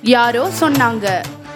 யாரோ சொன்னாங்க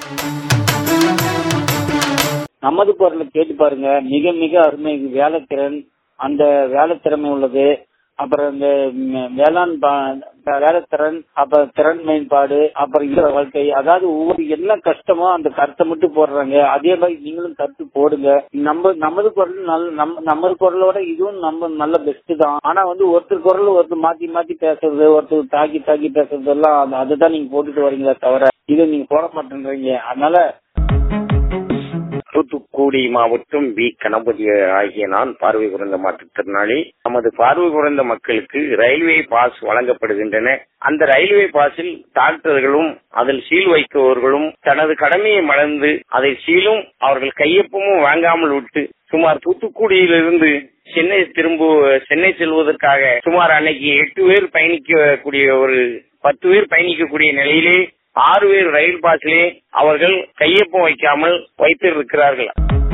நமது குரலை கேட்டு பாருங்க மிக மிக அருமை வேலைத்திறன் அந்த வேலைத்திறமை உள்ளது அப்புறம் இந்த ம், வேளாண் பா- வேலைத்திறன் அப்புறம் திறன் மேம்பாடு அப்புறம் இந்த வாழ்க்கை அதாவது ஒவ்வொரு என்ன கஷ்டமோ அந்த கருத்தை மட்டும் போடுறாங்க அதே மாதிரி நீங்களும் கருத்து போடுங்க நம்ம நமது குரல் நல்ல நம்ம நமது குரலோட இதுவும் நம்ம நல்ல பெஸ்ட் தான் ஆனா வந்து ஒருத்தர் குரல் ஒருத்தர் மாத்தி மாத்தி பேசுறது ஒருத்தர் தாக்கி தாக்கி பேசுறது எல்லாம் அது- அதுதான் நீங்க போட்டுட்டு வரீங்களே தவிர இதை நீங்க போட மாட்டேன்றீங்க அதனால தூத்துக்குடி மாவட்டம் பி கணபதி ஆகிய நான் பார்வை குறைந்த மாற்றுத்திறனாளி நமது பார்வை குறைந்த மக்களுக்கு ரயில்வே பாஸ் வழங்கப்படுகின்றன அந்த ரயில்வே பாஸில் டாக்டர்களும் அதில் சீல் வைப்பவர்களும் தனது கடமையை மறந்து அதை சீலும் அவர்கள் கையொப்பமும் வாங்காமல் விட்டு சுமார் தூத்துக்குடியிலிருந்து சென்னை திரும்ப சென்னை செல்வதற்காக சுமார் அன்னைக்கு எட்டு பேர் பயணிக்கக்கூடிய ஒரு பத்து பேர் பயணிக்கக்கூடிய நிலையிலே ஆறு பேர் ரயில் பாஸிலே அவர்கள் கையொப்பம் வைக்காமல் வைத்திருக்கிறார்கள்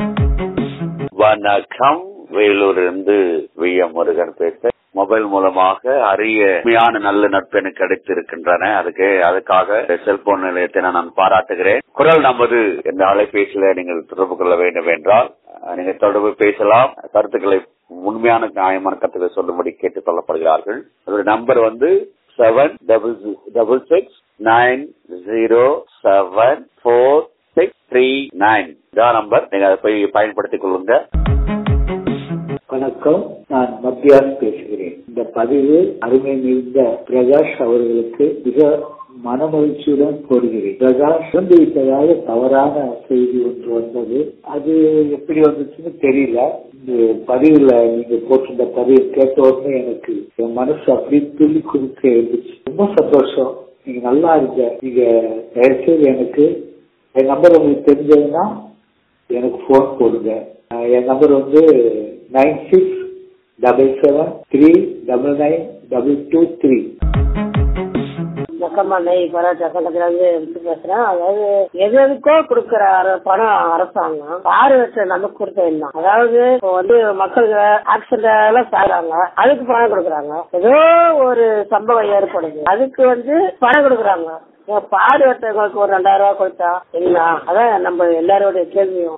வணக்கம் வேலூரிலிருந்து வி எம் முருகன் பேச மொபைல் மூலமாக அரிய உண்மையான நல்ல நட்பு எனக்கு கிடைத்திருக்கின்றன அதுக்கு அதுக்காக செல்போன் நிலையத்தை நான் பாராட்டுகிறேன் குரல் நமது என்ற அலைபேசியில நீங்கள் தொடர்பு கொள்ள வேண்டும் என்றால் அஹ், நீங்க தொடர்பு பேசலாம் கருத்துக்களை உண்மையான நியாயமான கருத்துக்களை சொல்லும்படி கேட்டுக் கொள்ளப்படுகிறார்கள் அதோட நம்பர் வந்து seven double double six nine zero seven four six three nine இதான் நம்பர் நீங்க அதை போய் பயன்படுத்திக் கொள்ளுங்க வணக்கம் நான் மத்தியாஸ் பேசுகிறேன் இந்த பதிவு அருமை மிகுந்த பிரகாஷ் அவர்களுக்கு மிக மனமகிழ்ச்சியுடன் போடுகிறேன் பிரகாஷ் இறந்து விட்டதாக தவறான செய்தி ஒன்று வந்தது அது எப்படி வந்துச்சுன்னு தெரியல இந்த பதிவுல நீங்க போட்டிருந்த பதிவு கேட்ட உடனே எனக்கு என் மனசு அப்படியே துள்ளி குதிக்க இருந்துச்சு ரொம்ப சந்தோஷம் நீங்க நல்லா இருங்க நீங்க தயவுசெய்து எனக்கு என் நம்பர் உங்களுக்கு தெரிஞ்சதுன்னா எனக்கு ஃபோன் போடுங்க அஹ் என் நம்பர் வந்து nine six double seven three double nine double two three மொக்கமண்ணை பராட்டா இருந்து எடுத்து பேசுறேன் அதாவது எது எதுக்கோ கொடுக்கிற அர- பணம் அரசாங்கம் பார்வையற்ற நமக்கு கொடுத்தது தான் அதாவது இப்போ வந்து மக்களுக்கு ஆக்சிடென்ட் எல்லாம் சாகுறாங்க அதுக்கு பணம் கொடுக்குறாங்க ஏதோ ஒரு சம்பவம் ஏற்படுது அதுக்கு வந்து பணம் கொடுக்குறாங்க ஏன் பார்வையற்றவங்களுக்கு ஒரு ரெண்டாயிரம் ரூபாய் கொடுத்தா என்ன அதான் நம்ம எல்லாரோட கேள்வியும்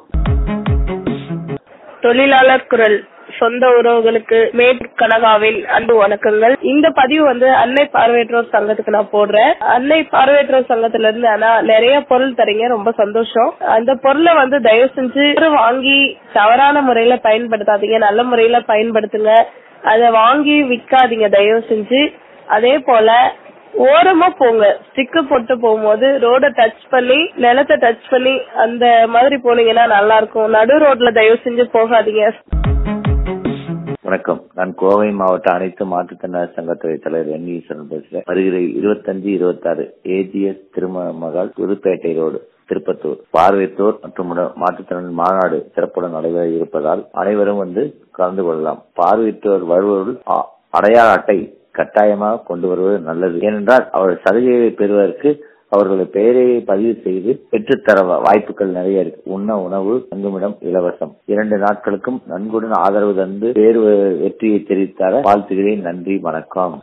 தொழிலாளர் குரல் சொந்த உறவுகளுக்கு மேற்கனகாவின் அன்பு வணக்கங்கள் இந்த பதிவு வந்து அன்னை பார்வையற்றோர் சங்கத்துக்கு நான் போடுறேன் அன்னை பார்வையற்றோர் சங்கத்துல இருந்து ஆனா நிறைய பொருள் தரீங்க ரொம்ப சந்தோஷம் அந்த பொருளை வந்து தயவு செஞ்சு வாங்கி தவறான முறையில பயன்படுத்தாதீங்க நல்ல முறையில பயன்படுத்துங்க அதை வாங்கி விக்காதீங்க தயவு செஞ்சு அதே போல ஓரமா போங்க ஸ்டிக்கு போட்டு போகும்போது ரோட டச் பண்ணி நிலத்தை டச் பண்ணி அந்த மாதிரி போனீங்கன்னா நல்லா இருக்கும் நடு ரோட்ல தயவு செஞ்சு போகாதீங்க வணக்கம் நான் கோவை மாவட்ட அனைத்து மாற்றுத்திறனாளர் சங்கத்துறை தலைவர் என் ஈஸ்வரன் பேசுறேன் வருகிற இருபத்தஞ்சு இருபத்தாறு ஏஜிஎஸ் திருமகள் புதுப்பேட்டை ரோடு திருப்பத்தூர் பார்வையற்றோர் மற்றும் உட- மாற்றுத்திறன் மாநாடு சிறப்புடன் நடைபெற இருப்பதால் அனைவரும் வந்து கலந்து கொள்ளலாம் பார்வையற்றோர் வருபவர்கள் அ- அடையாள அட்டை கட்டாயமாக கொண்டு வருவது நல்லது ஏனென்றால் அவர் சலுகையை பெறுவதற்கு அவர்களுடைய பெயரை பதிவு செய்து பெற்றுத்தர வா- வாய்ப்புகள் நிறைய இருக்கு உண்ண உணவு தங்குமிடம் இலவசம் இரண்டு நாட்களுக்கும் நன்குடன் ஆதரவு தந்து தேர்வு வெற்றியை தெரிவித்தார வாழ்த்துகிறேன் நன்றி வணக்கம்